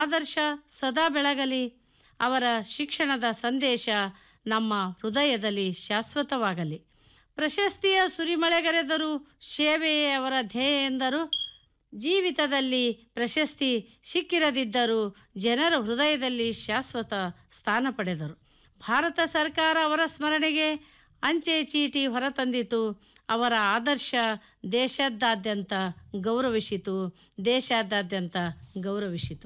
ಆದರ್ಶ ಸದಾ ಬೆಳಗಲಿ ಅವರ ಶಿಕ್ಷಣದ ಸಂದೇಶ ನಮ್ಮ ಹೃದಯದಲ್ಲಿ ಶಾಶ್ವತವಾಗಲಿ ಪ್ರಶಸ್ತಿಯ ಸುರಿಮಳೆಗರೆದರೂ ಸೇವೆಯೇ ಅವರ ಧ್ಯೇಯ ಎಂದರು ಜೀವಿತದಲ್ಲಿ ಪ್ರಶಸ್ತಿ ಸಿಕ್ಕಿರದಿದ್ದರೂ ಜನರ ಹೃದಯದಲ್ಲಿ ಶಾಶ್ವತ ಸ್ಥಾನ ಪಡೆದರು ಭಾರತ ಸರ್ಕಾರ ಅವರ ಸ್ಮರಣೆಗೆ ಅಂಚೆ ಚೀಟಿ ಹೊರತಂದಿತು ಅವರ ಆದರ್ಶ ದೇಶದಾದ್ಯಂತ ಗೌರವಿಸಿತು ದೇಶಾದಾದ್ಯಂತ ಗೌರವಿಸಿತು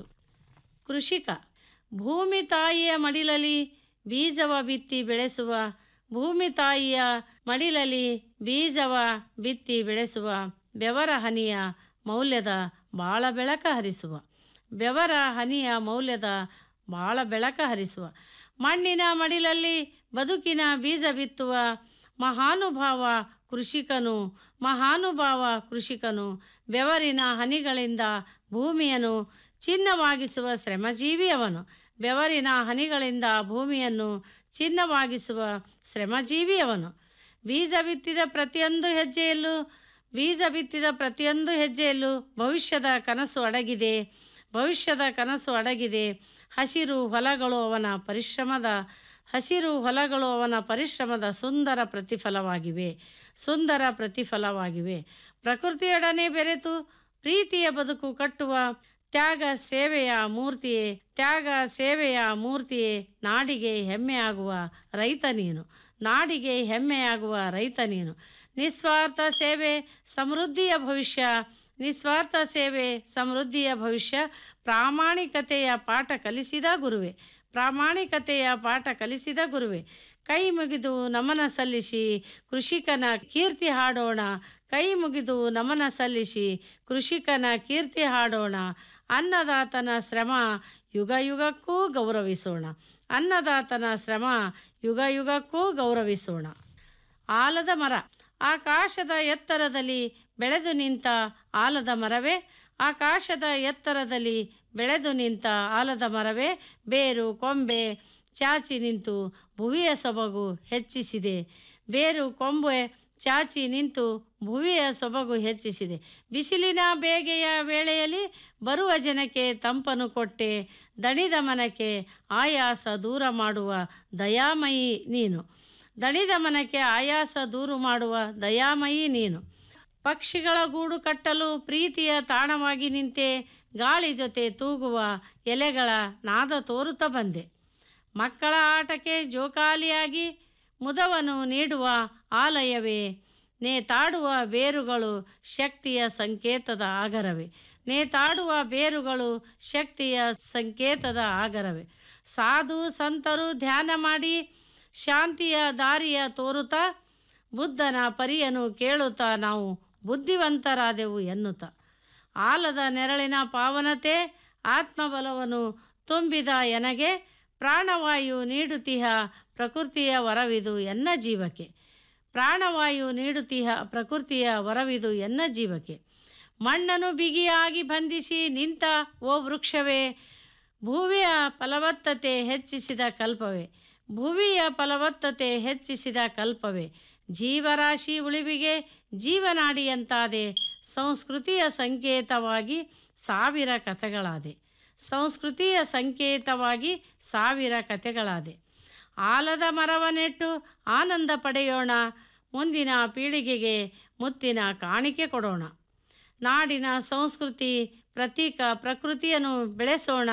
ಕೃಷಿಕ ಭೂಮಿ ತಾಯಿಯ ಮಡಿಲಲ್ಲಿ ಬೀಜವ ಬಿತ್ತಿ ಬೆಳೆಸುವ ಭೂಮಿ ತಾಯಿಯ ಮಡಿಲಲ್ಲಿ ಬೀಜವ ಬಿತ್ತಿ ಬೆಳೆಸುವ ಬೆವರ ಹನಿಯ ಮೌಲ್ಯದ ಬಾಳ ಬೆಳಕ ಹರಿಸುವ ಬೆವರ ಹನಿಯ ಮೌಲ್ಯದ ಬಾಳ ಬೆಳಕ ಹರಿಸುವ ಮಣ್ಣಿನ ಮಡಿಲಲ್ಲಿ ಬದುಕಿನ ಬೀಜ ಬಿತ್ತುವ ಮಹಾನುಭಾವ ಕೃಷಿಕನು ಮಹಾನುಭಾವ ಕೃಷಿಕನು ಬೆವರಿನ ಹನಿಗಳಿಂದ ಭೂಮಿಯನ್ನು ಚಿನ್ನವಾಗಿಸುವ ಶ್ರಮಜೀವಿ ಅವನು ಬೆವರಿನ ಹನಿಗಳಿಂದ ಭೂಮಿಯನ್ನು ಚಿನ್ನವಾಗಿಸುವ ಶ್ರಮಜೀವಿ ಅವನು ಬೀಜ ಬಿತ್ತಿದ ಪ್ರತಿಯೊಂದು ಹೆಜ್ಜೆಯಲ್ಲೂ ಬೀಜ ಬಿತ್ತಿದ ಪ್ರತಿಯೊಂದು ಹೆಜ್ಜೆಯಲ್ಲೂ ಭವಿಷ್ಯದ ಕನಸು ಅಡಗಿದೆ ಭವಿಷ್ಯದ ಕನಸು ಅಡಗಿದೆ ಹಸಿರು ಹೊಲಗಳು ಅವನ ಪರಿಶ್ರಮದ ಹಸಿರು ಹೊಲಗಳು ಅವನ ಪರಿಶ್ರಮದ ಸುಂದರ ಪ್ರತಿಫಲವಾಗಿವೆ ಸುಂದರ ಪ್ರತಿಫಲವಾಗಿವೆ ಪ್ರಕೃತಿಯೊಡನೆ ಬೆರೆತು ಪ್ರೀತಿಯ ಬದುಕು ಕಟ್ಟುವ ತ್ಯಾಗ ಸೇವೆಯ ಮೂರ್ತಿಯೇ ತ್ಯಾಗ ಸೇವೆಯ ಮೂರ್ತಿಯೇ ನಾಡಿಗೆ ಹೆಮ್ಮೆಯಾಗುವ ರೈತ ನೀನು ನಾಡಿಗೆ ಹೆಮ್ಮೆಯಾಗುವ ರೈತ ನೀನು ನಿಸ್ವಾರ್ಥ ಸೇವೆ ಸಮೃದ್ಧಿಯ ಭವಿಷ್ಯ ನಿಸ್ವಾರ್ಥ ಸೇವೆ ಸಮೃದ್ಧಿಯ ಭವಿಷ್ಯ ಪ್ರಾಮಾಣಿಕತೆಯ ಪಾಠ ಕಲಿಸಿದ ಗುರುವೆ ಪ್ರಾಮಾಣಿಕತೆಯ ಪಾಠ ಕಲಿಸಿದ ಗುರುವೆ ಕೈ ಮುಗಿದು ನಮನ ಸಲ್ಲಿಸಿ ಕೃಷಿಕನ ಕೀರ್ತಿ ಹಾಡೋಣ ಕೈ ಮುಗಿದು ನಮನ ಸಲ್ಲಿಸಿ ಕೃಷಿಕನ ಕೀರ್ತಿ ಹಾಡೋಣ ಅನ್ನದಾತನ ಶ್ರಮ ಯುಗ ಯುಗಕ್ಕೂ ಗೌರವಿಸೋಣ ಅನ್ನದಾತನ ಶ್ರಮ ಯುಗ ಯುಗಕ್ಕೂ ಗೌರವಿಸೋಣ ಆಲದ ಮರ ಆಕಾಶದ ಎತ್ತರದಲ್ಲಿ ಬೆಳೆದು ನಿಂತ ಆಲದ ಮರವೇ ಆಕಾಶದ ಎತ್ತರದಲ್ಲಿ ಬೆಳೆದು ನಿಂತ ಆಲದ ಮರವೇ ಬೇರು ಕೊಂಬೆ ಚಾಚಿ ನಿಂತು ಭುವಿಯ ಸೊಬಗು ಹೆಚ್ಚಿಸಿದೆ ಬೇರು ಕೊಂಬೆ ಚಾಚಿ ನಿಂತು ಭುವಿಯ ಸೊಬಗು ಹೆಚ್ಚಿಸಿದೆ ಬಿಸಿಲಿನ ಬೇಗೆಯ ವೇಳೆಯಲ್ಲಿ ಬರುವ ಜನಕ್ಕೆ ತಂಪನು ಕೊಟ್ಟೆ ದಣಿದ ಮನಕ್ಕೆ ಆಯಾಸ ದೂರ ಮಾಡುವ ದಯಾಮಯಿ ನೀನು ದಣಿದ ಮನಕ್ಕೆ ಆಯಾಸ ದೂರು ಮಾಡುವ ದಯಾಮಯಿ ನೀನು ಪಕ್ಷಿಗಳ ಗೂಡು ಕಟ್ಟಲು ಪ್ರೀತಿಯ ತಾಣವಾಗಿ ನಿಂತೆ ಗಾಳಿ ಜೊತೆ ತೂಗುವ ಎಲೆಗಳ ನಾದ ತೋರುತ್ತಾ ಬಂದೆ ಮಕ್ಕಳ ಆಟಕ್ಕೆ ಜೋಕಾಲಿಯಾಗಿ ಮುದವನ್ನು ನೀಡುವ ಆಲಯವೇ ನೇತಾಡುವ ಬೇರುಗಳು ಶಕ್ತಿಯ ಸಂಕೇತದ ಆಗರವೇ ನೇತಾಡುವ ಬೇರುಗಳು ಶಕ್ತಿಯ ಸಂಕೇತದ ಆಗರವೇ ಸಾಧು ಸಂತರು ಧ್ಯಾನ ಮಾಡಿ ಶಾಂತಿಯ ದಾರಿಯ ತೋರುತ್ತಾ ಬುದ್ಧನ ಪರಿಯನು ಕೇಳುತ್ತಾ ನಾವು ಬುದ್ಧಿವಂತರಾದೆವು ಎನ್ನುತ್ತಾ ಆಲದ ನೆರಳಿನ ಪಾವನತೆ ಆತ್ಮಬಲವನ್ನು ತುಂಬಿದ ಎನಗೆ ಪ್ರಾಣವಾಯು ನೀಡುತ್ತಿಹ ಪ್ರಕೃತಿಯ ವರವಿದು ಎನ್ನ ಜೀವಕ್ಕೆ ಪ್ರಾಣವಾಯು ನೀಡುತ್ತಿಹ ಪ್ರಕೃತಿಯ ವರವಿದು ಎನ್ನ ಜೀವಕ್ಕೆ ಮಣ್ಣನ್ನು ಬಿಗಿಯಾಗಿ ಬಂಧಿಸಿ ನಿಂತ ಓ ವೃಕ್ಷವೇ ಭೂಮಿಯ ಫಲವತ್ತತೆ ಹೆಚ್ಚಿಸಿದ ಕಲ್ಪವೇ ಭುವಿಯ ಫಲವತ್ತತೆ ಹೆಚ್ಚಿಸಿದ ಕಲ್ಪವೇ ಜೀವರಾಶಿ ಉಳಿವಿಗೆ ಜೀವನಾಡಿಯಂತಾದೆ ಸಂಸ್ಕೃತಿಯ ಸಂಕೇತವಾಗಿ ಸಾವಿರ ಕಥೆಗಳಾದೆ ಸಂಸ್ಕೃತಿಯ ಸಂಕೇತವಾಗಿ ಸಾವಿರ ಕಥೆಗಳಾದೆ ಆಲದ ಮರವ ನೆಟ್ಟು ಆನಂದ ಪಡೆಯೋಣ ಮುಂದಿನ ಪೀಳಿಗೆಗೆ ಮುತ್ತಿನ ಕಾಣಿಕೆ ಕೊಡೋಣ ನಾಡಿನ ಸಂಸ್ಕೃತಿ ಪ್ರತೀಕ ಪ್ರಕೃತಿಯನ್ನು ಬೆಳೆಸೋಣ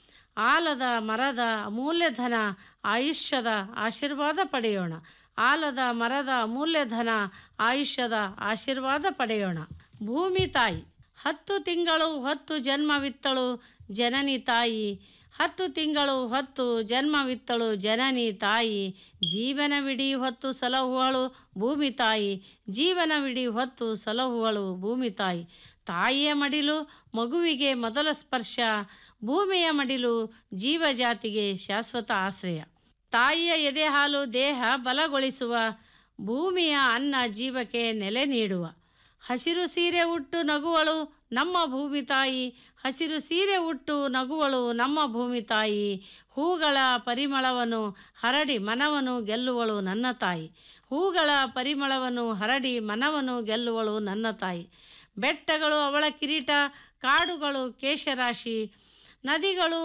ಆಲದ ಮರದ ಅಮೂಲ್ಯಧನ ಆಯುಷ್ಯದ ಆಶೀರ್ವಾದ ಪಡೆಯೋಣ ಆಲದ ಮರದ ಅಮೂಲ್ಯಧನ ಆಯುಷ್ಯದ ಆಶೀರ್ವಾದ ಪಡೆಯೋಣ ಭೂಮಿ ತಾಯಿ ಹತ್ತು ತಿಂಗಳು ಹೊತ್ತು ಜನ್ಮವಿತ್ತಳು ಜನನಿ ತಾಯಿ ಹತ್ತು ತಿಂಗಳು ಹೊತ್ತು ಜನ್ಮವಿತ್ತಳು ಜನನಿ ತಾಯಿ ಜೀವನವಿಡೀ ಹೊತ್ತು ಸಲಹುವಳು ಭೂಮಿ ತಾಯಿ ಜೀವನವಿಡೀ ಹೊತ್ತು ಸಲಹುವಳು ಭೂಮಿ ತಾಯಿ ತಾಯಿಯ ಮಡಿಲು ಮಗುವಿಗೆ ಮೊದಲ ಸ್ಪರ್ಶ ಭೂಮಿಯ ಮಡಿಲು ಜೀವಜಾತಿಗೆ ಶಾಶ್ವತ ಆಶ್ರಯ ತಾಯಿಯ ಎದೆ ಹಾಲು ದೇಹ ಬಲಗೊಳಿಸುವ ಭೂಮಿಯ ಅನ್ನ ಜೀವಕ್ಕೆ ನೆಲೆ ನೀಡುವ ಹಸಿರು ಸೀರೆ ಉಟ್ಟು ನಗುವಳು ನಮ್ಮ ಭೂಮಿ ತಾಯಿ ಹಸಿರು ಸೀರೆ ಉಟ್ಟು ನಗುವಳು ನಮ್ಮ ಭೂಮಿ ತಾಯಿ ಹೂಗಳ ಪರಿಮಳವನ್ನು ಹರಡಿ ಮನವನ್ನು ಗೆಲ್ಲುವಳು ನನ್ನ ತಾಯಿ ಹೂಗಳ ಪರಿಮಳವನ್ನು ಹರಡಿ ಮನವನ್ನು ಗೆಲ್ಲುವಳು ನನ್ನ ತಾಯಿ ಬೆಟ್ಟಗಳು ಅವಳ ಕಿರೀಟ ಕಾಡುಗಳು ಕೇಶರಾಶಿ ನದಿಗಳು